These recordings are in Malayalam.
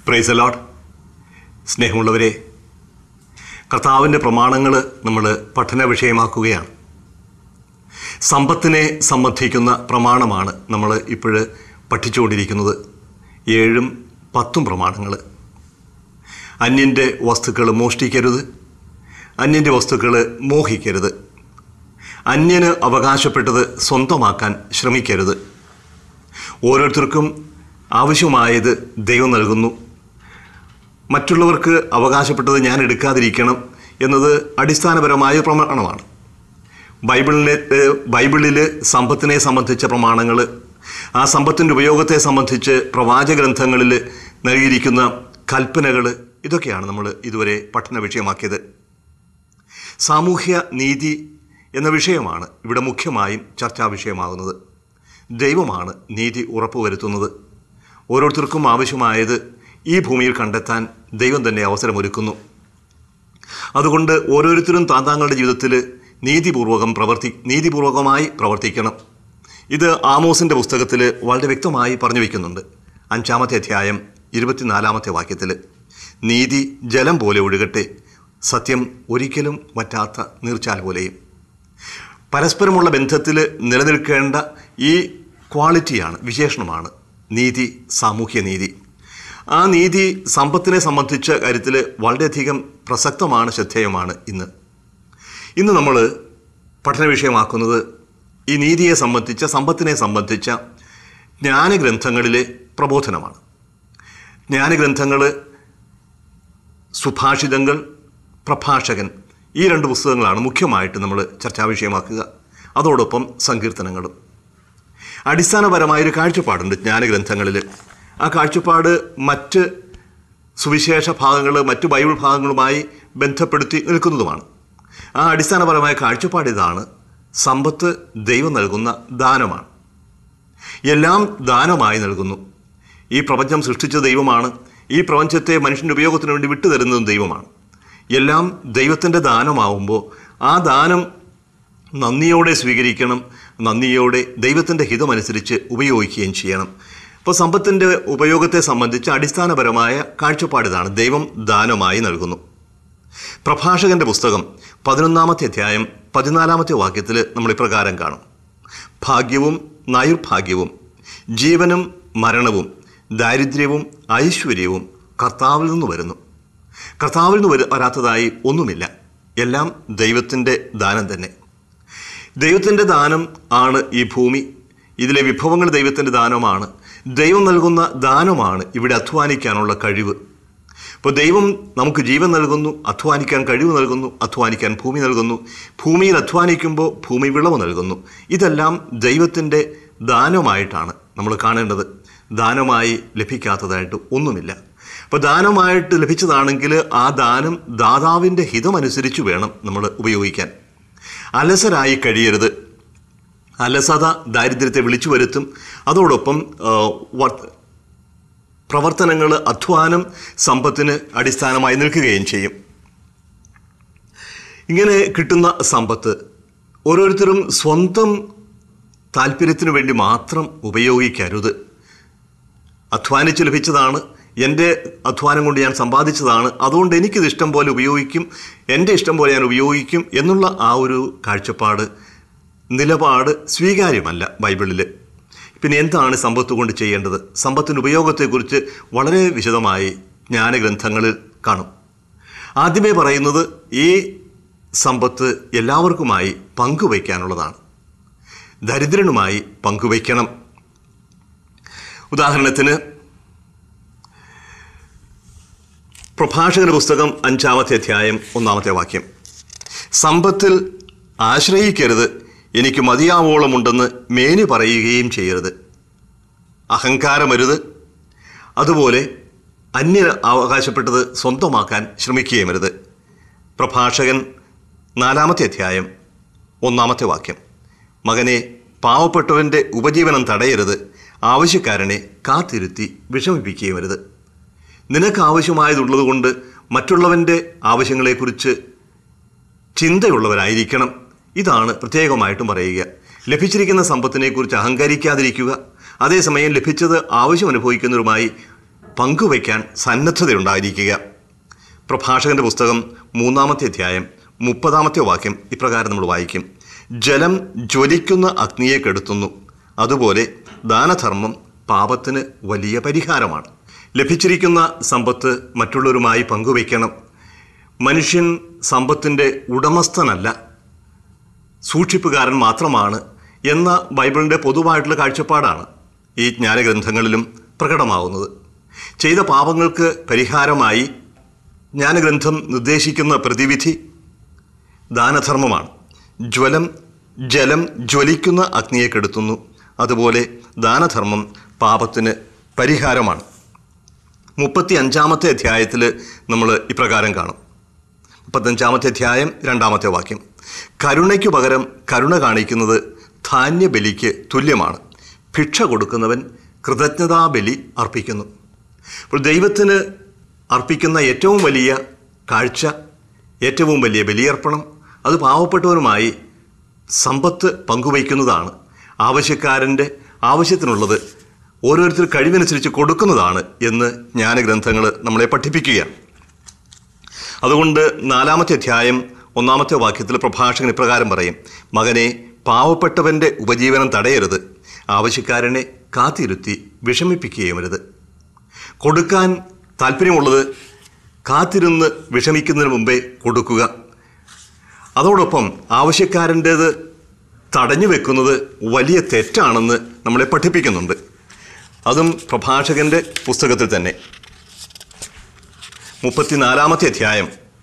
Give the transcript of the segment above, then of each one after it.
പ്രൈസ് അലോട്ട് സ്നേഹമുള്ളവരെ കർത്താവിൻ്റെ പ്രമാണങ്ങൾ നമ്മൾ പഠന വിഷയമാക്കുകയാണ് സമ്പത്തിനെ സംബന്ധിക്കുന്ന പ്രമാണമാണ് നമ്മൾ ഇപ്പോൾ പഠിച്ചുകൊണ്ടിരിക്കുന്നത് ഏഴും പത്തും പ്രമാണങ്ങൾ അന്യൻ്റെ വസ്തുക്കൾ മോഷ്ടിക്കരുത് അന്യൻ്റെ വസ്തുക്കൾ മോഹിക്കരുത് അന്യന് അവകാശപ്പെട്ടത് സ്വന്തമാക്കാൻ ശ്രമിക്കരുത് ഓരോരുത്തർക്കും ആവശ്യമായത് ദൈവം നൽകുന്നു മറ്റുള്ളവർക്ക് അവകാശപ്പെട്ടത് ഞാൻ എടുക്കാതിരിക്കണം എന്നത് അടിസ്ഥാനപരമായ പ്രമാണമാണ് ബൈബിളിലെ ഏഹ്, ബൈബിളിൽ സമ്പത്തിനെ സംബന്ധിച്ച പ്രമാണങ്ങൾ ആ സമ്പത്തിൻ്റെ ഉപയോഗത്തെ സംബന്ധിച്ച് പ്രവാചക ഗ്രന്ഥങ്ങളിൽ നൽകിയിരിക്കുന്ന കൽപ്പനകൾ ഇതൊക്കെയാണ് നമ്മൾ ഇതുവരെ പഠന വിഷയമാക്കിയത് സാമൂഹ്യ നീതി എന്ന വിഷയമാണ് ഇവിടെ മുഖ്യമായും ചർച്ചാ വിഷയമാകുന്നത് ദൈവമാണ് നീതി ഉറപ്പുവരുത്തുന്നത് ഓരോരുത്തർക്കും ആവശ്യമായത് ഈ ഭൂമിയിൽ കണ്ടെത്താൻ ദൈവം തന്നെ അവസരമൊരുക്കുന്നു അതുകൊണ്ട് ഓരോരുത്തരും താന്താങ്ങളുടെ ജീവിതത്തിൽ നീതിപൂർവകം പ്രവർത്തി നീതിപൂർവകമായി പ്രവർത്തിക്കണം ഇത് ആമോസിൻ്റെ പുസ്തകത്തിൽ വളരെ വ്യക്തമായി പറഞ്ഞു വയ്ക്കുന്നുണ്ട് അഞ്ചാമത്തെ അധ്യായം ഇരുപത്തിനാലാമത്തെ വാക്യത്തിൽ നീതി ജലം പോലെ ഒഴുകട്ടെ സത്യം ഒരിക്കലും വറ്റാത്ത നീർച്ചാൽ പോലെയും പരസ്പരമുള്ള ബന്ധത്തിൽ നിലനിൽക്കേണ്ട ഈ ക്വാളിറ്റിയാണ് വിശേഷണമാണ് നീതി സാമൂഹ്യ നീതി ആ നീതി സമ്പത്തിനെ സംബന്ധിച്ച കാര്യത്തിൽ വളരെയധികം പ്രസക്തമാണ് ശ്രദ്ധേയമാണ് ഇന്ന് ഇന്ന് നമ്മൾ പഠന വിഷയമാക്കുന്നത് ഈ നീതിയെ സംബന്ധിച്ച സമ്പത്തിനെ സംബന്ധിച്ച ജ്ഞാനഗ്രന്ഥങ്ങളിലെ പ്രബോധനമാണ് ജ്ഞാനഗ്രന്ഥങ്ങൾ സുഭാഷിതങ്ങൾ പ്രഭാഷകൻ ഈ രണ്ട് പുസ്തകങ്ങളാണ് മുഖ്യമായിട്ട് നമ്മൾ ചർച്ചാ വിഷയമാക്കുക അതോടൊപ്പം സങ്കീർത്തനങ്ങളും അടിസ്ഥാനപരമായൊരു കാഴ്ചപ്പാടുണ്ട് ജ്ഞാനഗ്രന്ഥങ്ങളിൽ ആ കാഴ്ചപ്പാട് മറ്റ് സുവിശേഷ ഭാഗങ്ങൾ മറ്റ് ബൈബിൾ ഭാഗങ്ങളുമായി ബന്ധപ്പെടുത്തി നിൽക്കുന്നതുമാണ് ആ അടിസ്ഥാനപരമായ കാഴ്ചപ്പാട് ഇതാണ് സമ്പത്ത് ദൈവം നൽകുന്ന ദാനമാണ് എല്ലാം ദാനമായി നൽകുന്നു ഈ പ്രപഞ്ചം സൃഷ്ടിച്ച ദൈവമാണ് ഈ പ്രപഞ്ചത്തെ മനുഷ്യൻ്റെ ഉപയോഗത്തിന് വേണ്ടി വിട്ടുതരുന്നതും ദൈവമാണ് എല്ലാം ദൈവത്തിൻ്റെ ദാനമാവുമ്പോൾ ആ ദാനം നന്ദിയോടെ സ്വീകരിക്കണം നന്ദിയോടെ ദൈവത്തിൻ്റെ ഹിതമനുസരിച്ച് ഉപയോഗിക്കുകയും ചെയ്യണം അപ്പോൾ സമ്പത്തിൻ്റെ ഉപയോഗത്തെ സംബന്ധിച്ച് അടിസ്ഥാനപരമായ കാഴ്ചപ്പാട് ഇതാണ് ദൈവം ദാനമായി നൽകുന്നു പ്രഭാഷകന്റെ പുസ്തകം പതിനൊന്നാമത്തെ അധ്യായം പതിനാലാമത്തെ വാക്യത്തിൽ നമ്മൾ ഇപ്രകാരം കാണും ഭാഗ്യവും നൈർഭാഗ്യവും ജീവനും മരണവും ദാരിദ്ര്യവും ഐശ്വര്യവും കർത്താവിൽ നിന്ന് വരുന്നു കർത്താവിൽ നിന്ന് വര- വരാത്തതായി ഒന്നുമില്ല എല്ലാം ദൈവത്തിൻ്റെ ദാനം തന്നെ ദൈവത്തിൻ്റെ ദാനം ആണ് ഈ ഭൂമി ഇതിലെ വിഭവങ്ങൾ ദൈവത്തിൻ്റെ ദാനമാണ് ദൈവം നൽകുന്ന ദാനമാണ് ഇവിടെ അധ്വാനിക്കാനുള്ള കഴിവ് അപ്പോൾ ദൈവം നമുക്ക് ജീവൻ നൽകുന്നു അധ്വാനിക്കാൻ കഴിവ് നൽകുന്നു അധ്വാനിക്കാൻ ഭൂമി നൽകുന്നു ഭൂമിയിൽ അധ്വാനിക്കുമ്പോൾ ഭൂമി വിളവ് നൽകുന്നു ഇതെല്ലാം ദൈവത്തിൻ്റെ ദാനമായിട്ടാണ് നമ്മൾ കാണേണ്ടത് ദാനമായി ലഭിക്കാത്തതായിട്ട് ഒന്നുമില്ല അപ്പോൾ ദാനമായിട്ട് ലഭിച്ചതാണെങ്കിൽ ആ ദാനം ദാതാവിൻ്റെ ഹിതമനുസരിച്ച് വേണം നമ്മൾ ഉപയോഗിക്കാൻ അലസരായി കഴിയരുത് അലസത ദാരിദ്ര്യത്തെ വിളിച്ചു വരുത്തും അതോടൊപ്പം ആ, വർ- പ്രവർത്തനങ്ങൾ അധ്വാനം സമ്പത്തിന് അടിസ്ഥാനമായി നിൽക്കുകയും ചെയ്യും ഇങ്ങനെ കിട്ടുന്ന സമ്പത്ത് ഓരോരുത്തരും സ്വന്തം താല്പര്യത്തിനു വേണ്ടി മാത്രം ഉപയോഗിക്കരുത് അധ്വാനിച്ച് ലഭിച്ചതാണ് എൻ്റെ അധ്വാനം കൊണ്ട് ഞാൻ സമ്പാദിച്ചതാണ് അതുകൊണ്ട് എനിക്കിത് ഇഷ്ടം പോലെ ഉപയോഗിക്കും എൻ്റെ ഇഷ്ടം പോലെ ഞാൻ ഉപയോഗിക്കും എന്നുള്ള ആ ഒരു കാഴ്ചപ്പാട് നിലപാട് സ്വീകാര്യമല്ല ബൈബിളിൽ പിന്നെ എന്താണ് സമ്പത്ത് കൊണ്ട് ചെയ്യേണ്ടത് സമ്പത്തിൻ്റെ ഉപയോഗത്തെക്കുറിച്ച് വളരെ വിശദമായി ജ്ഞാനഗ്രന്ഥങ്ങളിൽ കാണും ആദ്യമേ പറയുന്നത് ഈ സമ്പത്ത് എല്ലാവർക്കുമായി പങ്കുവയ്ക്കാനുള്ളതാണ് ദരിദ്രനുമായി പങ്കുവയ്ക്കണം ഉദാഹരണത്തിന് പ്രഭാഷകന്റെ പുസ്തകം അഞ്ചാമത്തെ അധ്യായം ഒന്നാമത്തെ വാക്യം സമ്പത്തിൽ ആശ്രയിക്കരുത് എനിക്ക് മതിയാവോളമുണ്ടെന്ന് മേനി പറയുകയും ചെയ്യരുത് അഹങ്കാരമരുത് അതുപോലെ അന്യന് അവകാശപ്പെട്ടത് സ്വന്തമാക്കാൻ ശ്രമിക്കുകയും അരുത് പ്രഭാഷകൻ നാലാമത്തെ അധ്യായം ഒന്നാമത്തെ വാക്യം മകനെ പാവപ്പെട്ടവൻ്റെ ഉപജീവനം തടയരുത് ആവശ്യക്കാരനെ കാത്തിരുത്തി വിഷമിപ്പിക്കുകയും അരുത് നിനക്ക് ആവശ്യമായതുള്ളതുകൊണ്ട് മറ്റുള്ളവൻ്റെ ആവശ്യങ്ങളെക്കുറിച്ച് ചിന്തയുള്ളവരായിരിക്കണം ഇതാണ് പ്രത്യേകമായിട്ടും പറയുക ലഭിച്ചിരിക്കുന്ന സമ്പത്തിനെക്കുറിച്ച് അഹങ്കരിക്കാതിരിക്കുക അതേസമയം ലഭിച്ചത് ആവശ്യം അനുഭവിക്കുന്നവരുമായി പങ്കുവയ്ക്കാൻ സന്നദ്ധതയുണ്ടായിരിക്കുക പ്രഭാഷകന്റെ പുസ്തകം മൂന്നാമത്തെ അധ്യായം മുപ്പതാമത്തെ വാക്യം ഇപ്രകാരം നമ്മൾ വായിക്കും ജലം ജ്വലിക്കുന്ന അഗ്നിയെ കെടുത്തുന്നു അതുപോലെ ദാനധർമ്മം പാപത്തിന് വലിയ പരിഹാരമാണ് ലഭിച്ചിരിക്കുന്ന സമ്പത്ത് മറ്റുള്ളവരുമായി പങ്കുവയ്ക്കണം മനുഷ്യൻ സമ്പത്തിൻ്റെ ഉടമസ്ഥനല്ല സൂക്ഷിപ്പുകാരൻ മാത്രമാണ് എന്ന ബൈബിളിൻ്റെ പൊതുവായിട്ടുള്ള കാഴ്ചപ്പാടാണ് ഈ ജ്ഞാനഗ്രന്ഥങ്ങളിലും പ്രകടമാവുന്നത് ചെയ്ത പാപങ്ങൾക്ക് പരിഹാരമായി ജ്ഞാനഗ്രന്ഥം നിർദ്ദേശിക്കുന്ന പ്രതിവിധി ദാനധർമ്മമാണ് ജ്വലം ജലം ജ്വലിക്കുന്ന അഗ്നിയെ കെടുത്തുന്നു അതുപോലെ ദാനധർമ്മം പാപത്തിന് പരിഹാരമാണ് മുപ്പത്തി അഞ്ചാമത്തെ അധ്യായത്തിൽ നമ്മൾ ഇപ്രകാരം കാണും മുപ്പത്തഞ്ചാമത്തെ അധ്യായം രണ്ടാമത്തെ വാക്യം കരുണയ്ക്കു പകരം കരുണ കാണിക്കുന്നത് ധാന്യബലിക്ക് തുല്യമാണ് ഭിക്ഷ കൊടുക്കുന്നവൻ കൃതജ്ഞതാബലി അർപ്പിക്കുന്നു അപ്പോൾ ദൈവത്തിന് അർപ്പിക്കുന്ന ഏറ്റവും വലിയ കാഴ്ച ഏറ്റവും വലിയ ബലിയർപ്പണം അത് പാവപ്പെട്ടവരുമായി സമ്പത്ത് പങ്കുവയ്ക്കുന്നതാണ് ആവശ്യക്കാരൻ്റെ ആവശ്യത്തിനുള്ളത് ഓരോരുത്തർ കഴിവനുസരിച്ച് കൊടുക്കുന്നതാണ് എന്ന് ജ്ഞാനഗ്രന്ഥങ്ങൾ നമ്മളെ പഠിപ്പിക്കുകയാണ് അതുകൊണ്ട് നാലാമത്തെ അധ്യായം ഒന്നാമത്തെ വാക്യത്തിൽ പ്രഭാഷകൻ ഇപ്രകാരം പറയും മകനെ പാവപ്പെട്ടവൻ്റെ ഉപജീവനം തടയരുത് ആവശ്യക്കാരനെ കാത്തിരുത്തി വിഷമിപ്പിക്കുകയുമരുത് കൊടുക്കാൻ താല്പര്യമുള്ളത് കാത്തിരുന്ന് വിഷമിക്കുന്നതിന് മുമ്പേ കൊടുക്കുക അതോടൊപ്പം ആവശ്യക്കാരൻ്റേത് തടഞ്ഞു വെക്കുന്നത് വലിയ തെറ്റാണെന്ന് നമ്മളെ പഠിപ്പിക്കുന്നുണ്ട് അതും പ്രഭാഷകന്റെ പുസ്തകത്തിൽ തന്നെ മുപ്പത്തിനാലാമത്തെ അധ്യായം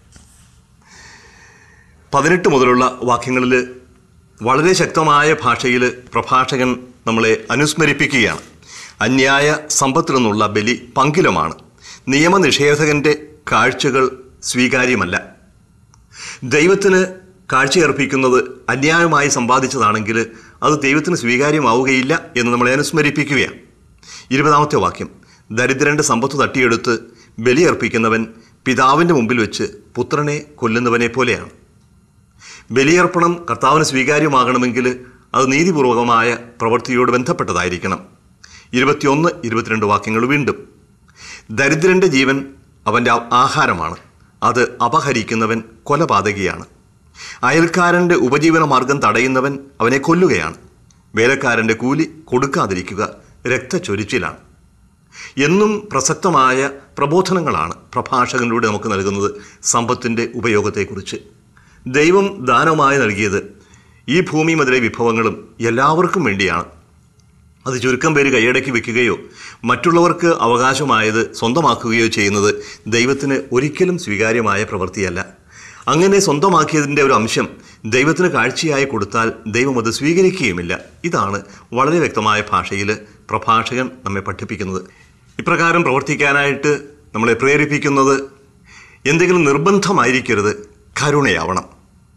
പതിനെട്ട് മുതലുള്ള വാക്യങ്ങളിൽ വളരെ ശക്തമായ ഭാഷയിൽ പ്രഭാഷകൻ നമ്മളെ അനുസ്മരിപ്പിക്കുകയാണ് അന്യായ സമ്പത്തിൽ നിന്നുള്ള ബലി പങ്കിലമാണ് നിയമനിഷേധകന്റെ കാഴ്ചകൾ സ്വീകാര്യമല്ല ദൈവത്തിന് കാഴ്ചയർപ്പിക്കുന്നത് അന്യായമായി സമ്പാദിച്ചതാണെങ്കിൽ അത് ദൈവത്തിന് സ്വീകാര്യമാവുകയില്ല എന്ന് നമ്മളെ അനുസ്മരിപ്പിക്കുകയാണ് ഇരുപതാമത്തെ വാക്യം ദരിദ്രന്റെ സമ്പത്ത് തട്ടിയെടുത്ത് ബലിയർപ്പിക്കുന്നവൻ പിതാവിൻ്റെ മുമ്പിൽ വെച്ച് പുത്രനെ കൊല്ലുന്നവനെ പോലെയാണ് ബലിയർപ്പണം കർത്താവിന് സ്വീകാര്യമാകണമെങ്കിൽ അത് നീതിപൂർവകമായ പ്രവൃത്തിയോട് ബന്ധപ്പെട്ടതായിരിക്കണം ഇരുപത്തിയൊന്ന് ഇരുപത്തിരണ്ട് വാക്യങ്ങൾ വീണ്ടും ദരിദ്രന്റെ ജീവൻ അവൻ്റെ ആഹാരമാണ് അത് അപഹരിക്കുന്നവൻ കൊലപാതകിയാണ് അയൽക്കാരൻ്റെ ഉപജീവന മാർഗം തടയുന്നവൻ അവനെ കൊല്ലുകയാണ് വേലക്കാരൻ്റെ കൂലി കൊടുക്കാതിരിക്കുക രക്തച്ചൊരിച്ചിലാണ് എന്നും പ്രസക്തമായ പ്രബോധനങ്ങളാണ് പ്രഭാഷകനിലൂടെ നമുക്ക് നൽകുന്നത് സമ്പത്തിൻ്റെ ഉപയോഗത്തെക്കുറിച്ച് ദൈവം ദാനമായി നൽകിയത് ഈ ഭൂമി മുതലേ വിഭവങ്ങളും എല്ലാവർക്കും വേണ്ടിയാണ് അത് ചുരുക്കം പേര് കൈയടക്കി വെക്കുകയോ മറ്റുള്ളവർക്ക് അവകാശമായത് സ്വന്തമാക്കുകയോ ചെയ്യുന്നത് ദൈവത്തിന് ഒരിക്കലും സ്വീകാര്യമായ പ്രവൃത്തിയല്ല അങ്ങനെ സ്വന്തമാക്കിയതിൻ്റെ ഒരു അംശം ദൈവത്തിന് കാഴ്ചയായി കൊടുത്താൽ ദൈവം അത് സ്വീകരിക്കുകയുമില്ല ഇതാണ് വളരെ വ്യക്തമായ ഭാഷയിൽ പ്രഭാഷകൻ നമ്മെ പഠിപ്പിക്കുന്നത് ഇപ്രകാരം പ്രവർത്തിക്കാനായിട്ട് നമ്മളെ പ്രേരിപ്പിക്കുന്നത് എന്തെങ്കിലും നിർബന്ധമായിരിക്കരുത് കരുണയാവണം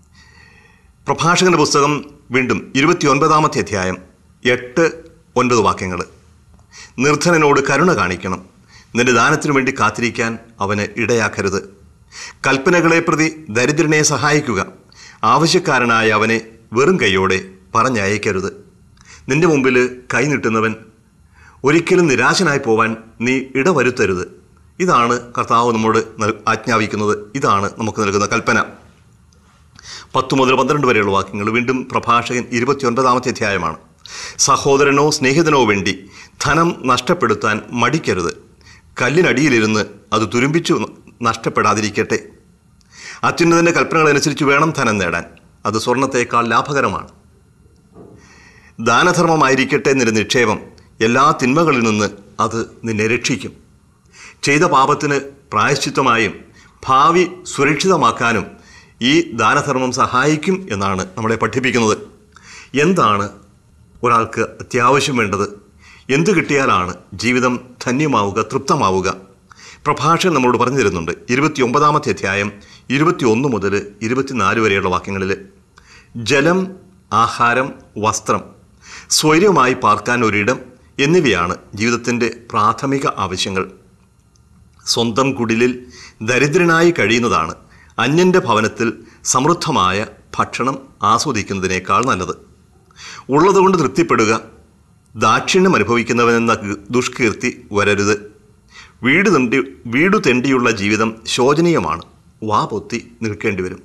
പ്രഭാഷകന്റെ പുസ്തകം വീണ്ടും ഇരുപത്തിയൊൻപതാമത്തെ അധ്യായം എട്ട് ഒൻപത് വാക്യങ്ങൾ നിർധനനോട് കരുണ കാണിക്കണം നിന്റെ ദാനത്തിനു വേണ്ടി കാത്തിരിക്കാൻ അവന് ഇടയാക്കരുത് കൽപ്പനകളെ പ്രതി ദരിദ്രനെ സഹായിക്കുക ആവശ്യക്കാരനായ അവനെ വെറും കൈയോടെ പറഞ്ഞയക്കരുത് നിന്റെ മുമ്പിൽ കൈ നീട്ടുന്നവൻ ഒരിക്കലും നിരാശനായി പോവാൻ നീ ഇടവരുത്തരുത് ഇതാണ് കർത്താവ് നമ്മോട് നൽ- ആജ്ഞാപിക്കുന്നത് ഇതാണ് നമുക്ക് നൽകുന്ന കൽപ്പന പത്ത് മുതൽ പന്ത്രണ്ട് വരെയുള്ള വാക്യങ്ങൾ വീണ്ടും പ്രഭാഷകൻ ഇരുപത്തിയൊൻപതാമത്തെ അധ്യായമാണ് സഹോദരനോ സ്നേഹിതനോ വേണ്ടി ധനം നഷ്ടപ്പെടുത്താൻ മടിക്കരുത് കല്ലിനടിയിലിരുന്ന് അത് തുരുമ്പിച്ചു നഷ്ടപ്പെടാതിരിക്കട്ടെ അത്യുന്നതിൻ്റെ കൽപ്പനകളനുസരിച്ച് വേണം ധനം നേടാൻ അത് സ്വർണത്തേക്കാൾ ലാഭകരമാണ് ദാനധർമ്മമായിരിക്കട്ടെ നിന്റെ നിക്ഷേപം എല്ലാ തിന്മകളിൽ നിന്ന് അത് നിന്നെ രക്ഷിക്കും ചെയ്ത പാപത്തിന് പ്രായശ്ചിത്തമായും ഭാവി സുരക്ഷിതമാക്കാനും ഈ ദാനധർമ്മം സഹായിക്കും എന്നാണ് നമ്മളെ പഠിപ്പിക്കുന്നത് എന്താണ് ഒരാൾക്ക് അത്യാവശ്യം വേണ്ടത് എന്തു കിട്ടിയാലാണ് ജീവിതം ധന്യമാവുക തൃപ്തമാവുക പ്രഭാഷകൻ നമ്മളോട് പറഞ്ഞു തരുന്നുണ്ട് ഇരുപത്തി ഒമ്പതാമത്തെ അധ്യായം ഇരുപത്തിയൊന്ന് മുതൽ ഇരുപത്തിനാല് വരെയുള്ള വാക്യങ്ങളിൽ ജലം ആഹാരം വസ്ത്രം സ്വൈര്യമായി പാർക്കാൻ ഒരിടം എന്നിവയാണ് ജീവിതത്തിൻ്റെ പ്രാഥമിക ആവശ്യങ്ങൾ സ്വന്തം കുടിലിൽ ദരിദ്രനായി കഴിയുന്നതാണ് അന്യൻ്റെ ഭവനത്തിൽ സമൃദ്ധമായ ഭക്ഷണം ആസ്വദിക്കുന്നതിനേക്കാൾ നല്ലത് ഉള്ളതുകൊണ്ട് തൃപ്തിപ്പെടുക ദാക്ഷിണ്യം അനുഭവിക്കുന്നവനെന്ന ദുഷ്കീർത്തി വരരുത് വീട് തെണ്ടി വീടു തെണ്ടിയുള്ള ജീവിതം ശോചനീയമാണ് വാ പൊത്തി നിൽക്കേണ്ടി വരും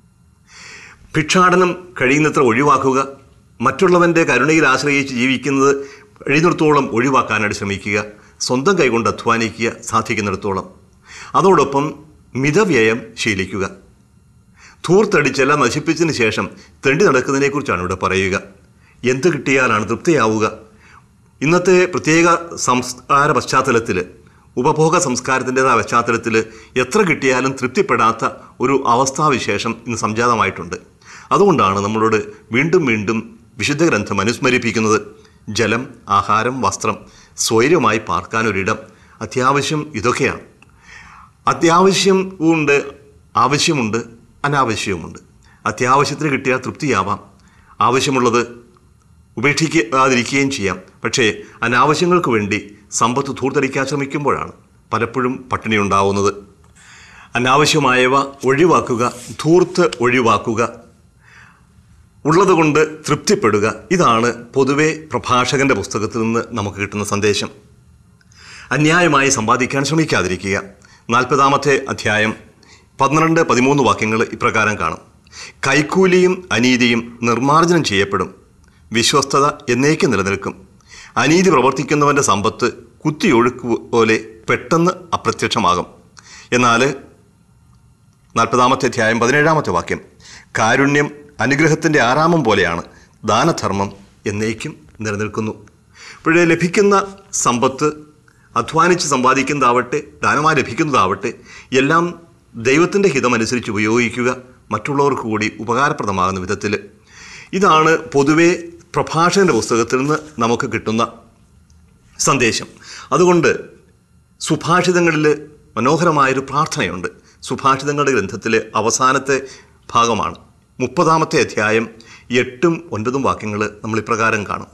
ഭിക്ഷാടനം കഴിയുന്നത്ര ഒഴിവാക്കുക മറ്റുള്ളവൻ്റെ കരുണയിൽ ആശ്രയിച്ച് ജീവിക്കുന്നത് കഴിയുന്നിടത്തോളം ഒഴിവാക്കാനായിട്ട് ശ്രമിക്കുക സ്വന്തം കൈകൊണ്ട് അധ്വാനിക്കുക സാധിക്കുന്നിടത്തോളം അതോടൊപ്പം മിതവ്യയം ശീലിക്കുക ധൂർത്തടിച്ചെല്ലാം നശിപ്പിച്ചതിന് ശേഷം തെണ്ടി നടക്കുന്നതിനെക്കുറിച്ചാണ് ഇവിടെ പറയുക എന്ത് കിട്ടിയാലാണ് തൃപ്തിയാവുക ഇന്നത്തെ പ്രത്യേക സംസ്കാര പശ്ചാത്തലത്തിൽ ഉപഭോഗ സംസ്കാരത്തിൻ്റെതായ പശ്ചാത്തലത്തിൽ എത്ര കിട്ടിയാലും തൃപ്തിപ്പെടാത്ത ഒരു അവസ്ഥാവിശേഷം ഇന്ന് സംജാതമായിട്ടുണ്ട് അതുകൊണ്ടാണ് നമ്മളോട് വീണ്ടും വീണ്ടും വിശുദ്ധ ഗ്രന്ഥം അനുസ്മരിപ്പിക്കുന്നത് ജലം ആഹാരം വസ്ത്രം സ്വൈര്യമായി പാർക്കാനൊരിടം അത്യാവശ്യം ഇതൊക്കെയാണ് അത്യാവശ്യം ഉണ്ട് ആവശ്യമുണ്ട് അനാവശ്യവുമുണ്ട് അത്യാവശ്യത്തിന് കിട്ടിയാൽ തൃപ്തിയാവാം ആവശ്യമുള്ളത് ഉപേക്ഷിക്കാതിരിക്കുകയും ചെയ്യാം പക്ഷേ അനാവശ്യങ്ങൾക്ക് വേണ്ടി സമ്പത്ത് ധൂർത്തടിക്കാൻ ശ്രമിക്കുമ്പോഴാണ് പലപ്പോഴും പട്ടിണി ഉണ്ടാവുന്നത് അനാവശ്യമായവ ഒഴിവാക്കുക ധൂർത്ത് ഒഴിവാക്കുക ഉള്ളതുകൊണ്ട് തൃപ്തിപ്പെടുക ഇതാണ് പൊതുവെ പ്രഭാഷകന്റെ പുസ്തകത്തിൽ നിന്ന് നമുക്ക് കിട്ടുന്ന സന്ദേശം അന്യായമായി സമ്പാദിക്കാൻ ശ്രമിക്കാതിരിക്കുക നാൽപ്പതാമത്തെ അധ്യായം പന്ത്രണ്ട് പതിമൂന്ന് വാക്യങ്ങൾ ഇപ്രകാരം കാണും കൈക്കൂലിയും അനീതിയും നിർമ്മാർജ്ജനം ചെയ്യപ്പെടും വിശ്വസ്തത എന്നേക്ക് നിലനിൽക്കും അനീതി പ്രവർത്തിക്കുന്നവൻ്റെ സമ്പത്ത് കുത്തിയൊഴുക്ക് പോലെ പെട്ടെന്ന് അപ്രത്യക്ഷമാകും എന്നാൽ നാൽപ്പതാമത്തെ അധ്യായം പതിനേഴാമത്തെ വാക്യം കാരുണ്യം അനുഗ്രഹത്തിൻ്റെ ആറാമം പോലെയാണ് ദാനധർമ്മം എന്നേക്കും നിലനിൽക്കുന്നു ഇപ്പോഴേ ലഭിക്കുന്ന സമ്പത്ത് അധ്വാനിച്ച് സമ്പാദിക്കുന്നതാവട്ടെ ദാനമായി ലഭിക്കുന്നതാവട്ടെ എല്ലാം ദൈവത്തിൻ്റെ ഹിതമനുസരിച്ച് ഉപയോഗിക്കുക മറ്റുള്ളവർക്ക് കൂടി ഉപകാരപ്രദമാകുന്ന വിധത്തിൽ ഇതാണ് പൊതുവെ പ്രഭാഷകൻ്റെ പുസ്തകത്തിൽ നിന്ന് നമുക്ക് കിട്ടുന്ന സന്ദേശം അതുകൊണ്ട് സുഭാഷിതങ്ങളിൽ മനോഹരമായൊരു പ്രാർത്ഥനയുണ്ട് സുഭാഷിതങ്ങളുടെ ഗ്രന്ഥത്തിലെ അവസാനത്തെ ഭാഗമാണ് മുപ്പതാമത്തെ അധ്യായം എട്ടും ഒൻപതും വാക്യങ്ങൾ നമ്മൾ ഇപ്രകാരം കാണും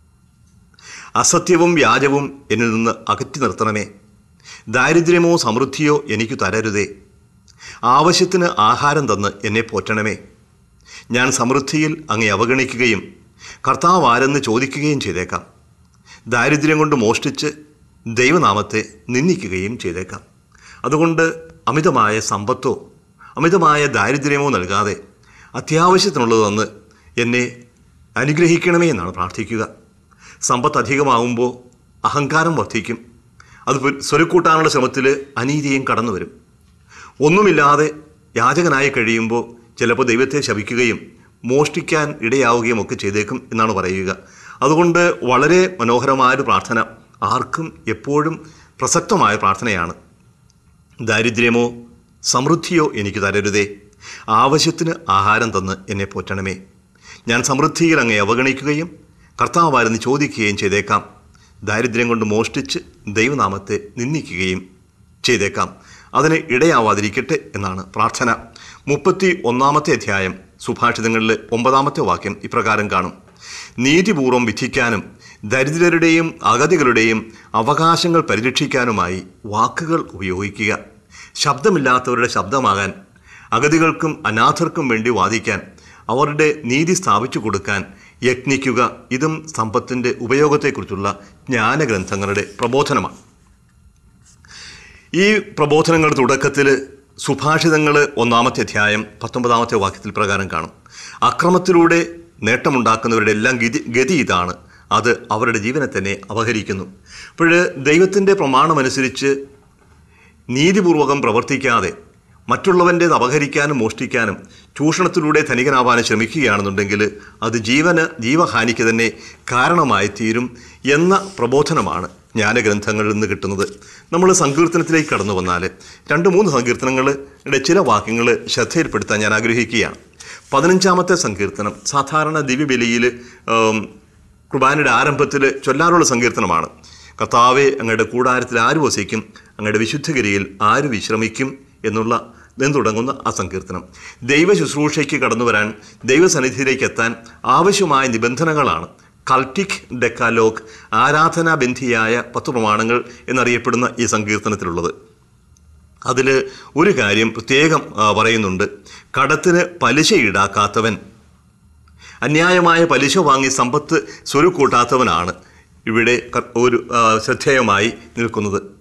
അസത്യവും വ്യാജവും എന്നിൽ നിന്ന് അകറ്റി നിർത്തണമേ ദാരിദ്ര്യമോ സമൃദ്ധിയോ എനിക്ക് തരരുതേ ആവശ്യത്തിന് ആഹാരം തന്ന് എന്നെ പോറ്റണമേ ഞാൻ സമൃദ്ധിയിൽ അങ്ങേ അവഗണിക്കുകയും കർത്താവ് ആരെന്ന് ചോദിക്കുകയും ചെയ്തേക്കാം ദാരിദ്ര്യം കൊണ്ട് മോഷ്ടിച്ച് ദൈവനാമത്തെ നിന്ദിക്കുകയും ചെയ്തേക്കാം അതുകൊണ്ട് അമിതമായ സമ്പത്തോ അമിതമായ ദാരിദ്ര്യമോ നൽകാതെ അത്യാവശ്യത്തിനുള്ളത് തന്ന് എന്നെ അനുഗ്രഹിക്കണമേ എന്നാണ് പ്രാർത്ഥിക്കുക സമ്പത്ത് അധികമാകുമ്പോൾ അഹങ്കാരം വർദ്ധിക്കും അത് സ്വരുക്കൂട്ടാനുള്ള ശ്രമത്തിൽ അനീതിയും കടന്നു വരും ഒന്നുമില്ലാതെ യാചകനായി കഴിയുമ്പോൾ ചിലപ്പോൾ ദൈവത്തെ ശപിക്കുകയും മോഷ്ടിക്കാൻ ഇടയാവുകയും ഒക്കെ ചെയ്തേക്കും എന്നാണ് പറയുക അതുകൊണ്ട് വളരെ മനോഹരമായൊരു പ്രാർത്ഥന ആർക്കും എപ്പോഴും പ്രസക്തമായ പ്രാർത്ഥനയാണ് ദാരിദ്ര്യമോ സമൃദ്ധിയോ എനിക്ക് തരരുതേ ആവശ്യത്തിന് ആഹാരം തന്ന് എന്നെ പോറ്റണമേ ഞാൻ സമൃദ്ധിയിൽ അങ്ങേ അവഗണിക്കുകയും കർത്താവാരെന്ന് ചോദിക്കുകയും ചെയ്തേക്കാം ദാരിദ്ര്യം കൊണ്ട് മോഷ്ടിച്ച് ദൈവനാമത്തെ നിന്ദിക്കുകയും ചെയ്തേക്കാം അതിന് ഇടയാവാതിരിക്കട്ടെ എന്നാണ് പ്രാർത്ഥന മുപ്പത്തി ഒന്നാമത്തെ അധ്യായം സുഭാഷിതങ്ങളിൽ ഒമ്പതാമത്തെ വാക്യം ഇപ്രകാരം കാണും നീതിപൂർവം വിധിക്കാനും ദരിദ്രരുടെയും അഗതികളുടെയും അവകാശങ്ങൾ പരിരക്ഷിക്കാനുമായി വാക്കുകൾ ഉപയോഗിക്കുക ശബ്ദമില്ലാത്തവരുടെ ശബ്ദമാകാൻ അഗതികൾക്കും അനാഥർക്കും വേണ്ടി വാദിക്കാൻ അവരുടെ നീതി സ്ഥാപിച്ചു കൊടുക്കാൻ യത്നിക്കുക ഇതും സമ്പത്തിൻ്റെ ഉപയോഗത്തെക്കുറിച്ചുള്ള ജ്ഞാനഗ്രന്ഥങ്ങളുടെ പ്രബോധനമാണ് ഈ പ്രബോധനങ്ങളുടെ തുടക്കത്തിൽ സുഭാഷിതങ്ങൾ ഒന്നാമത്തെ അധ്യായം പത്തൊമ്പതാമത്തെ വാക്യത്തിൽ പ്രകാരം കാണും അക്രമത്തിലൂടെ നേട്ടമുണ്ടാക്കുന്നവരുടെ എല്ലാം ഗതി ഗതി ഇതാണ് അത് അവരുടെ ജീവനെ തന്നെ അപഹരിക്കുന്നു അപ്പോൾ ദൈവത്തിൻ്റെ പ്രമാണമനുസരിച്ച് നീതിപൂർവകം പ്രവർത്തിക്കാതെ മറ്റുള്ളവൻ്റേത് അപഹരിക്കാനും മോഷ്ടിക്കാനും ചൂഷണത്തിലൂടെ ധനികനാവാനും ശ്രമിക്കുകയാണെന്നുണ്ടെങ്കിൽ അത് ജീവന് ജീവഹാനിക്ക് തന്നെ കാരണമായി തീരും എന്ന പ്രബോധനമാണ് ജ്ഞാനഗ്രന്ഥങ്ങളിൽ നിന്ന് കിട്ടുന്നത് നമ്മൾ സങ്കീർത്തനത്തിലേക്ക് കടന്നു വന്നാൽ രണ്ട് മൂന്ന് സങ്കീർത്തനങ്ങളുടെ ചില വാക്യങ്ങൾ ശ്രദ്ധയിൽപ്പെടുത്താൻ ഞാൻ ആഗ്രഹിക്കുകയാണ് പതിനഞ്ചാമത്തെ സങ്കീർത്തനം സാധാരണ ദിവ്യബലിയിൽ കുർബാനയുടെ ആരംഭത്തിൽ ചൊല്ലാറുള്ള സങ്കീർത്തനമാണ് കർത്താവെ അങ്ങയുടെ കൂടാരത്തിൽ ആര് വസിക്കും അങ്ങയുടെ വിശുദ്ധഗിരിയിൽ ആര് വിശ്രമിക്കും എന്നുള്ള എന്ന് തുടങ്ങുന്ന ആ സങ്കീർത്തനം ദൈവ ശുശ്രൂഷയ്ക്ക് കടന്നു വരാൻ ദൈവസന്നിധിയിലേക്ക് എത്താൻ ആവശ്യമായ നിബന്ധനകളാണ് കൾട്ടിക് ഡെക്കാലോഗ് ആരാധനാബന്ധിയായ പത്ത് പ്രമാണങ്ങൾ എന്നറിയപ്പെടുന്ന ഈ സങ്കീർത്തനത്തിലുള്ളത് അതിൽ ഒരു കാര്യം പ്രത്യേകം ആ, പറയുന്നുണ്ട് കടത്തിന് പലിശ ഈടാക്കാത്തവൻ അന്യായമായ പലിശ വാങ്ങി സമ്പത്ത് സ്വരുക്കൂട്ടാത്തവനാണ് ഇവിടെ ക- ഒരു ആ, ശ്രദ്ധേയമായി നിൽക്കുന്നത്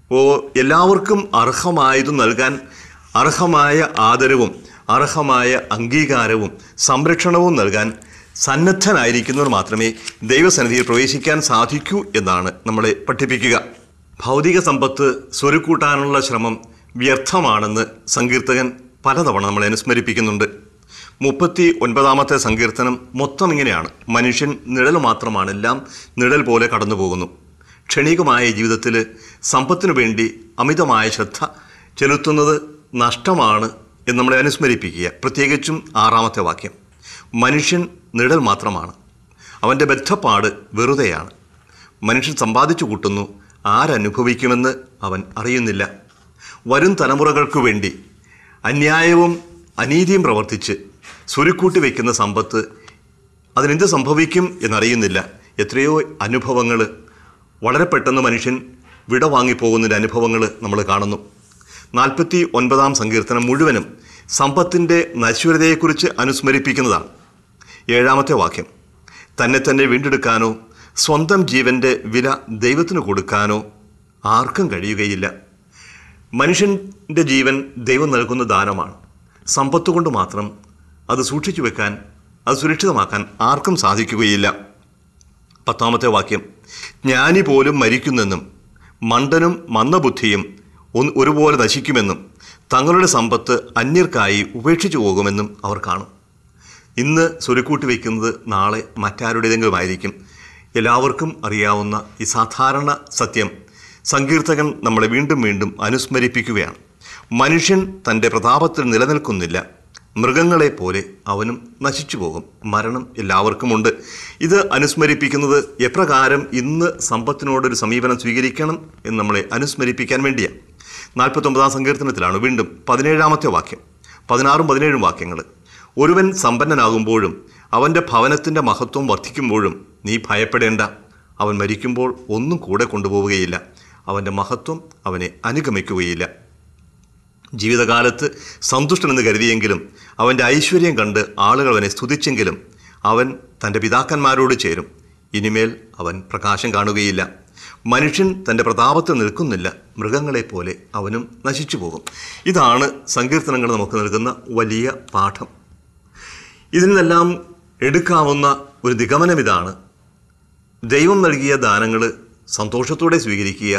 ഓ എല്ലാവർക്കും അർഹമായത് നൽകാൻ അർഹമായ ആദരവും അർഹമായ അംഗീകാരവും സംരക്ഷണവും നൽകാൻ സന്നദ്ധനായിരിക്കുന്നവർ മാത്രമേ ദൈവസന്നിധിയിൽ പ്രവേശിക്കാൻ സാധിക്കൂ എന്നാണ് നമ്മളെ പഠിപ്പിക്കുക ഭൗതിക സമ്പത്ത് സ്വരുക്കൂട്ടാനുള്ള ശ്രമം വ്യർത്ഥമാണെന്ന് സങ്കീർത്തകൻ പലതവണ നമ്മളെ അനുസ്മരിപ്പിക്കുന്നുണ്ട് മുപ്പത്തി ഒൻപതാമത്തെ സങ്കീർത്തനം മൊത്തം ഇങ്ങനെയാണ് മനുഷ്യൻ നിഴൽ മാത്രമാണ് എല്ലാം നിഴൽ പോലെ കടന്നു പോകുന്നു ക്ഷണികമായ ജീവിതത്തിൽ സമ്പത്തിനു വേണ്ടി അമിതമായ ശ്രദ്ധ ചെലുത്തുന്നത് നഷ്ടമാണ് എന്ന് നമ്മളെ അനുസ്മരിപ്പിക്കുക പ്രത്യേകിച്ചും ആറാമത്തെ വാക്യം മനുഷ്യൻ നിഴൽ മാത്രമാണ് അവൻ്റെ ബദ്ധപ്പാട് വെറുതെയാണ് മനുഷ്യൻ സമ്പാദിച്ചു കൂട്ടുന്നു ആരനുഭവിക്കുമെന്ന് അവൻ അറിയുന്നില്ല വരും തലമുറകൾക്കു വേണ്ടി അന്യായവും അനീതിയും പ്രവർത്തിച്ച് സ്വരുക്കൂട്ടി വയ്ക്കുന്ന സമ്പത്ത് അതിനെന്ത് സംഭവിക്കും എന്നറിയുന്നില്ല എത്രയോ അനുഭവങ്ങൾ വളരെ പെട്ടെന്ന് മനുഷ്യൻ വിട വാങ്ങിപ്പോകുന്നതിൻ്റെ അനുഭവങ്ങൾ നമ്മൾ കാണുന്നു നാൽപ്പത്തി ഒൻപതാം സങ്കീർത്തനം മുഴുവനും സമ്പത്തിൻ്റെ നശ്വരതയെക്കുറിച്ച് അനുസ്മരിപ്പിക്കുന്നതാണ് ഏഴാമത്തെ വാക്യം തന്നെ തന്നെ വീണ്ടെടുക്കാനോ സ്വന്തം ജീവൻ്റെ വില ദൈവത്തിന് കൊടുക്കാനോ ആർക്കും കഴിയുകയില്ല മനുഷ്യൻ്റെ ജീവൻ ദൈവം നൽകുന്ന ദാനമാണ് സമ്പത്ത് കൊണ്ട് മാത്രം അത് സൂക്ഷിച്ചു വെക്കാൻ അത് സുരക്ഷിതമാക്കാൻ ആർക്കും സാധിക്കുകയില്ല പത്താമത്തെ വാക്യം ജ്ഞാനി പോലും മരിക്കുന്നെന്നും മണ്ടനും മന്ദബുദ്ധിയും ഒന്ന് ഒരുപോലെ നശിക്കുമെന്നും തങ്ങളുടെ സമ്പത്ത് അന്യർക്കായി ഉപേക്ഷിച്ചു പോകുമെന്നും അവർ കാണും ഇന്ന് സ്വരുക്കൂട്ടി വയ്ക്കുന്നത് നാളെ മറ്റാരുടേതെങ്കിലും ആയിരിക്കും എല്ലാവർക്കും അറിയാവുന്ന ഈ സാധാരണ സത്യം സങ്കീർത്തകൻ നമ്മളെ വീണ്ടും വീണ്ടും അനുസ്മരിപ്പിക്കുകയാണ് മനുഷ്യൻ തൻ്റെ പ്രതാപത്തിൽ നിലനിൽക്കുന്നില്ല മൃഗങ്ങളെ പോലെ അവനും നശിച്ചു പോകും മരണം എല്ലാവർക്കുമുണ്ട് ഇത് അനുസ്മരിപ്പിക്കുന്നത് എപ്രകാരം ഇന്ന് സമ്പത്തിനോടൊരു സമീപനം സ്വീകരിക്കണം എന്ന് നമ്മളെ അനുസ്മരിപ്പിക്കാൻ വേണ്ടിയാണ് നാൽപ്പത്തൊമ്പതാം സങ്കീർത്തനത്തിലാണ് വീണ്ടും പതിനേഴാമത്തെ വാക്യം പതിനാറും പതിനേഴും വാക്യങ്ങൾ ഒരുവൻ സമ്പന്നനാകുമ്പോഴും അവൻ്റെ ഭവനത്തിൻ്റെ മഹത്വം വർദ്ധിക്കുമ്പോഴും നീ ഭയപ്പെടേണ്ട അവൻ മരിക്കുമ്പോൾ ഒന്നും കൂടെ കൊണ്ടുപോവുകയില്ല അവൻ്റെ മഹത്വം അവനെ അനുഗമിക്കുകയില്ല ജീവിതകാലത്ത് സന്തുഷ്ടനെന്ന് കരുതിയെങ്കിലും അവൻ്റെ ഐശ്വര്യം കണ്ട് ആളുകൾ അവനെ സ്തുതിച്ചെങ്കിലും അവൻ തൻ്റെ പിതാക്കന്മാരോട് ചേരും ഇനിമേൽ അവൻ പ്രകാശം കാണുകയില്ല മനുഷ്യൻ തൻ്റെ പ്രതാപത്തിൽ നിൽക്കുന്നില്ല മൃഗങ്ങളെപ്പോലെ അവനും നശിച്ചു പോകും ഇതാണ് സങ്കീർത്തനങ്ങൾ നമുക്ക് നൽകുന്ന വലിയ പാഠം ഇതിൽ നിന്നെല്ലാം എടുക്കാവുന്ന ഒരു നിഗമനം ഇതാണ് ദൈവം നൽകിയ ദാനങ്ങൾ സന്തോഷത്തോടെ സ്വീകരിക്കുക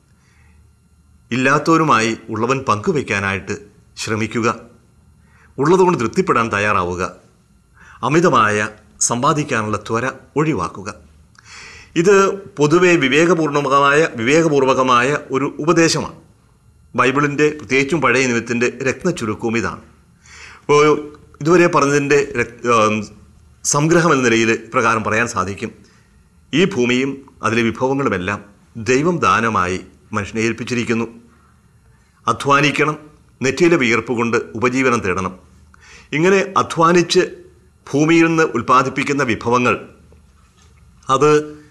ഇല്ലാത്തവരുമായി ഉള്ളവൻ പങ്കുവയ്ക്കാനായിട്ട് ശ്രമിക്കുക ഉള്ളതുകൊണ്ട് തൃപ്തിപ്പെടാൻ തയ്യാറാവുക അമിതമായ സമ്പാദിക്കാനുള്ള ത്വര ഒഴിവാക്കുക ഇത് പൊതുവെ വിവേകപൂർണമായ വിവേകപൂർവകമായ ഒരു ഉപദേശമാണ് ബൈബിളിൻ്റെ പ്രത്യേകിച്ചും പഴയ നിയമത്തിൻ്റെ രത്നച്ചുരുക്കവും ഇതാണ് ഇപ്പോൾ ഇതുവരെ പറഞ്ഞതിൻ്റെ രക്- ഏം, സംഗ്രഹം എന്ന നിലയിൽ പ്രകാരം പറയാൻ സാധിക്കും ഈ ഭൂമിയും അതിലെ വിഭവങ്ങളുമെല്ലാം ദൈവം ദാനമായി മനുഷ്യനെ ഏൽപ്പിച്ചിരിക്കുന്നു അധ്വാനിക്കണം നെറ്റിയിലെ വിയർപ്പ് കൊണ്ട് ഉപജീവനം തേടണം ഇങ്ങനെ അധ്വാനിച്ച് ഭൂമിയിൽ നിന്ന് ഉൽപ്പാദിപ്പിക്കുന്ന വിഭവങ്ങൾ അത്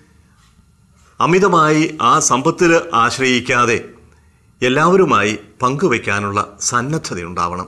അമിതമായി ആ സമ്പത്തിൽ ആശ്രയിക്കാതെ എല്ലാവരുമായി പങ്കുവയ്ക്കാനുള്ള സന്നദ്ധതയുണ്ടാവണം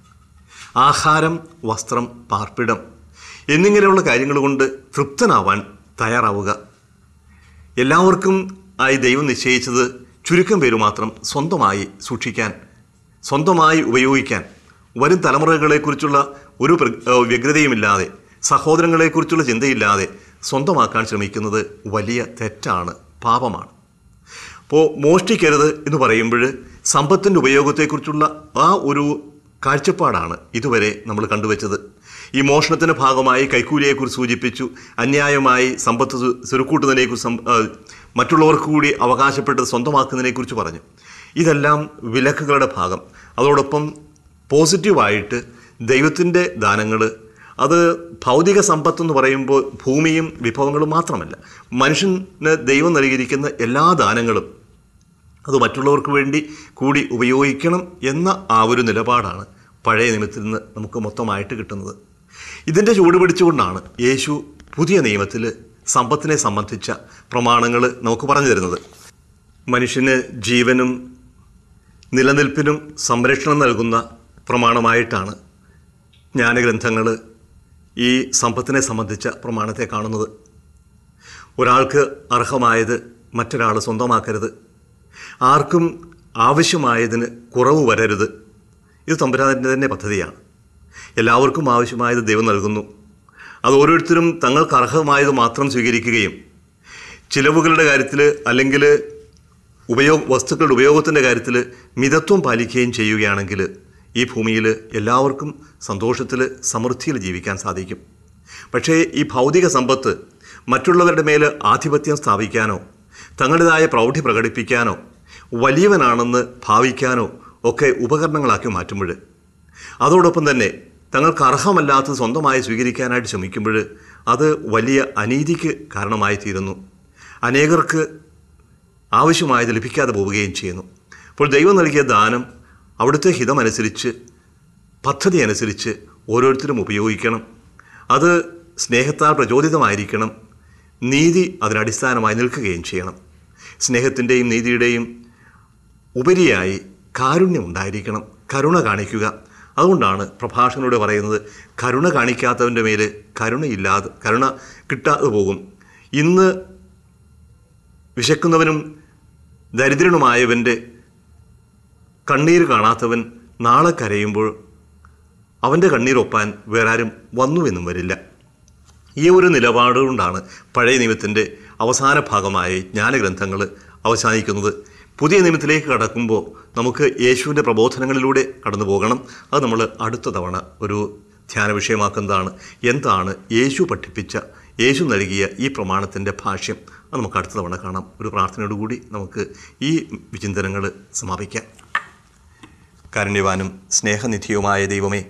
ആഹാരം വസ്ത്രം പാർപ്പിടം എന്നിങ്ങനെയുള്ള കാര്യങ്ങൾ കൊണ്ട് തൃപ്തനാവാൻ തയ്യാറാവുക എല്ലാവർക്കും ആയി ദൈവം നിശ്ചയിച്ചത് ചുരുക്കം പേര് മാത്രം സ്വന്തമായി സൂക്ഷിക്കാൻ സ്വന്തമായി ഉപയോഗിക്കാൻ വരും തലമുറകളെക്കുറിച്ചുള്ള ഒരു പ്ര- ഏഹ് വ്യഗ്രതയുമില്ലാതെ സഹോദരങ്ങളെക്കുറിച്ചുള്ള ചിന്തയില്ലാതെ സ്വന്തമാക്കാൻ ശ്രമിക്കുന്നത് വലിയ തെറ്റാണ് പാപമാണ് അപ്പോൾ മോഷ്ടിക്കരുത് എന്ന് പറയുമ്പോൾ സമ്പത്തിൻ്റെ ഉപയോഗത്തെക്കുറിച്ചുള്ള ആ ഒരു കാഴ്ചപ്പാടാണ് ഇതുവരെ നമ്മൾ കണ്ടുവച്ചത് ഈ മോഷണത്തിൻ്റെ ഭാഗമായി കൈക്കൂലിയെക്കുറിച്ച് സൂചിപ്പിച്ചു അന്യായമായി സമ്പത്ത് സു- സുരുക്കൂട്ടുന്നതിനെക്കുറിച്ച് സം- ആ, മറ്റുള്ളവർക്ക് കൂടി അവകാശപ്പെട്ട് സ്വന്തമാക്കുന്നതിനെക്കുറിച്ച് പറഞ്ഞു ഇതെല്ലാം വിലക്കുകളുടെ ഭാഗം അതോടൊപ്പം പോസിറ്റീവായിട്ട് ദൈവത്തിൻ്റെ ദാനങ്ങൾ അത് ഭൗതിക സമ്പത്ത് എന്ന് പറയുമ്പോൾ ഭൂമിയും വിഭവങ്ങളും മാത്രമല്ല മനുഷ്യന് ദൈവം നൽകിയിരിക്കുന്ന എല്ലാ ദാനങ്ങളും അത് മറ്റുള്ളവർക്ക് വേണ്ടി കൂടി ഉപയോഗിക്കണം എന്ന ആ ഒരു നിലപാടാണ് പഴയ നിയമത്തിൽ നിന്ന് നമുക്ക് മൊത്തമായിട്ട് കിട്ടുന്നത് ഇതിൻ്റെ ചൂട് പിടിച്ചുകൊണ്ടാണ് യേശു പുതിയ നിയമത്തിൽ സമ്പത്തിനെ സംബന്ധിച്ച പ്രമാണങ്ങൾ നമുക്ക് പറഞ്ഞു തരുന്നത് മനുഷ്യന് ജീവനും നിലനിൽപ്പിനും സംരക്ഷണം നൽകുന്ന പ്രമാണമായിട്ടാണ് ജ്ഞാനഗ്രന്ഥങ്ങൾ ഈ സമ്പത്തിനെ സംബന്ധിച്ച പ്രമാണത്തെ കാണുന്നത് ഒരാൾക്ക് അർഹമായത് മറ്റൊരാൾ സ്വന്തമാക്കരുത് ആർക്കും ആവശ്യമായതിന് കുറവ് വരരുത് ഇത് തമ്പുരാൻ്റെ തന്നെ പദ്ധതിയാണ് എല്ലാവർക്കും ആവശ്യമായത് ദൈവം നൽകുന്നു അത് ഓരോരുത്തരും തങ്ങൾക്ക് അർഹമായത് മാത്രം സ്വീകരിക്കുകയും ചിലവുകളുടെ കാര്യത്തിൽ അല്ലെങ്കിൽ ഉപയോഗ വസ്തുക്കളുടെ ഉപയോഗത്തിൻ്റെ കാര്യത്തിൽ മിതത്വം പാലിക്കുകയും ചെയ്യുകയാണെങ്കിൽ ഈ ഭൂമിയിൽ എല്ലാവർക്കും സന്തോഷത്തിൽ സമൃദ്ധിയിൽ ജീവിക്കാൻ സാധിക്കും പക്ഷേ ഈ ഭൗതിക സമ്പത്ത് മറ്റുള്ളവരുടെ മേൽ ആധിപത്യം സ്ഥാപിക്കാനോ തങ്ങളുടേതായ പ്രൗഢി പ്രകടിപ്പിക്കാനോ വലിയവനാണെന്ന് ഭാവിക്കാനോ ഒക്കെ ഉപകരണങ്ങളാക്കി മാറ്റുമ്പോൾ അതോടൊപ്പം തന്നെ തങ്ങൾക്ക് അർഹമല്ലാത്തത് സ്വന്തമായി സ്വീകരിക്കാനായിട്ട് ശ്രമിക്കുമ്പോൾ അത് വലിയ അനീതിക്ക് കാരണമായി തീരുന്നു അനേകർക്ക് ആവശ്യമായത് ലഭിക്കാതെ പോവുകയും ചെയ്യുന്നു അപ്പോൾ ദൈവം നൽകിയ ദാനം അവിടുത്തെ ഹിതമനുസരിച്ച് പദ്ധതി അനുസരിച്ച് ഓരോരുത്തരും ഉപയോഗിക്കണം അത് സ്നേഹത്താൽ പ്രചോദിതമായിരിക്കണം നീതി അതിനടിസ്ഥാനമായി നിൽക്കുകയും ചെയ്യണം സ്നേഹത്തിൻ്റെയും നീതിയുടെയും ഉപരിയായി കാരുണ്യം ഉണ്ടായിരിക്കണം കരുണ കാണിക്കുക അതുകൊണ്ടാണ് പ്രഭാഷകനോട് പറയുന്നത് കരുണ കാണിക്കാത്തവൻ്റെ മേൽ കരുണയില്ലാതെ കരുണ കിട്ടാതെ പോകും ഇന്ന് വിശക്കുന്നവനും ദരിദ്രനുമായവൻ്റെ കണ്ണീര് കാണാത്തവൻ നാളെ കരയുമ്പോൾ അവൻ്റെ കണ്ണീരൊപ്പാൻ വേറെ ആരും വന്നുവെന്നും വരില്ല ഈ ഒരു നിലപാടുകൊണ്ടാണ് പഴയ നിയമത്തിൻ്റെ അവസാന ഭാഗമായ ജ്ഞാനഗ്രന്ഥങ്ങൾ അവസാനിക്കുന്നത് പുതിയ നിയമത്തിലേക്ക് കടക്കുമ്പോൾ നമുക്ക് യേശുവിൻ്റെ പ്രബോധനങ്ങളിലൂടെ കടന്നു പോകണം അത് നമ്മൾ അടുത്ത തവണ ഒരു ധ്യാന വിഷയമാക്കുന്നതാണ് എന്താണ് യേശു പഠിപ്പിച്ച യേശു നൽകിയ ഈ പ്രമാണത്തിൻ്റെ ഭാഷ്യം അത് നമുക്ക് അടുത്ത തവണ കാണാം ഒരു പ്രാർത്ഥനയോടുകൂടി നമുക്ക് ഈ വിചിന്തനങ്ങൾ സമാപിക്കാം കാരുണ്യവാനും സ്നേഹനിധിയുമായ ദൈവമേ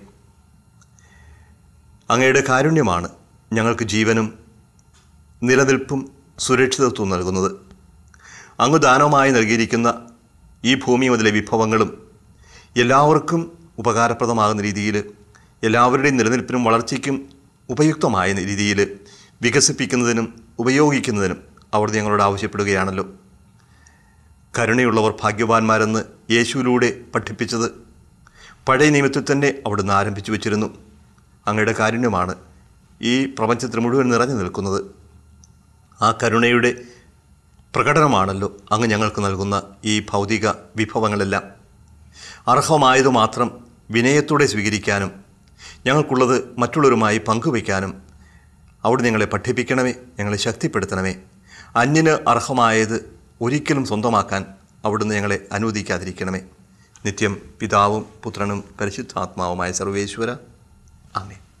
അങ്ങയുടെ കാരുണ്യമാണ് ഞങ്ങൾക്ക് ജീവനും നിലനിൽപ്പും സുരക്ഷിതത്വവും നൽകുന്നത് അങ്ങ് ദാനമായി നൽകിയിരിക്കുന്ന ഈ ഭൂമി മുതലെ വിഭവങ്ങളും എല്ലാവർക്കും ഉപകാരപ്രദമാകുന്ന രീതിയിൽ എല്ലാവരുടെയും നിലനിൽപ്പിനും വളർച്ചയ്ക്കും ഉപയുക്തമായ രീതിയിൽ വികസിപ്പിക്കുന്നതിനും ഉപയോഗിക്കുന്നതിനും അവിടുന്ന് ഞങ്ങളോട് ആവശ്യപ്പെടുകയാണല്ലോ കരുണയുള്ളവർ ഭാഗ്യവാന്മാരെന്ന് യേശുവിലൂടെ പഠിപ്പിച്ചത് പഴയ നിയമത്തിൽ തന്നെ അവിടുന്ന് ആരംഭിച്ചു വച്ചിരുന്നു അങ്ങയുടെ കാരുണ്യമാണ് ഈ പ്രപഞ്ചത്തിൽ മുഴുവൻ നിറഞ്ഞു നിൽക്കുന്നത് ആ കരുണയുടെ പ്രകടനമാണല്ലോ അങ്ങ് ഞങ്ങൾക്ക് നൽകുന്ന ഈ ഭൗതിക വിഭവങ്ങളെല്ലാം അർഹമായത് മാത്രം വിനയത്തോടെ സ്വീകരിക്കാനും ഞങ്ങൾക്കുള്ളത് മറ്റുള്ളവരുമായി പങ്കുവയ്ക്കാനും അവിടെ ഞങ്ങളെ പഠിപ്പിക്കണമേ ഞങ്ങളെ ശക്തിപ്പെടുത്തണമേ അന്യന് അർഹമായത് ഒരിക്കലും സ്വന്തമാക്കാൻ അവിടുന്ന് ഞങ്ങളെ അനുവദിക്കാതിരിക്കണമേ നിത്യം പിതാവും പുത്രനും പരിശുദ്ധാത്മാവുമായ സർവേശ്വര ആമേ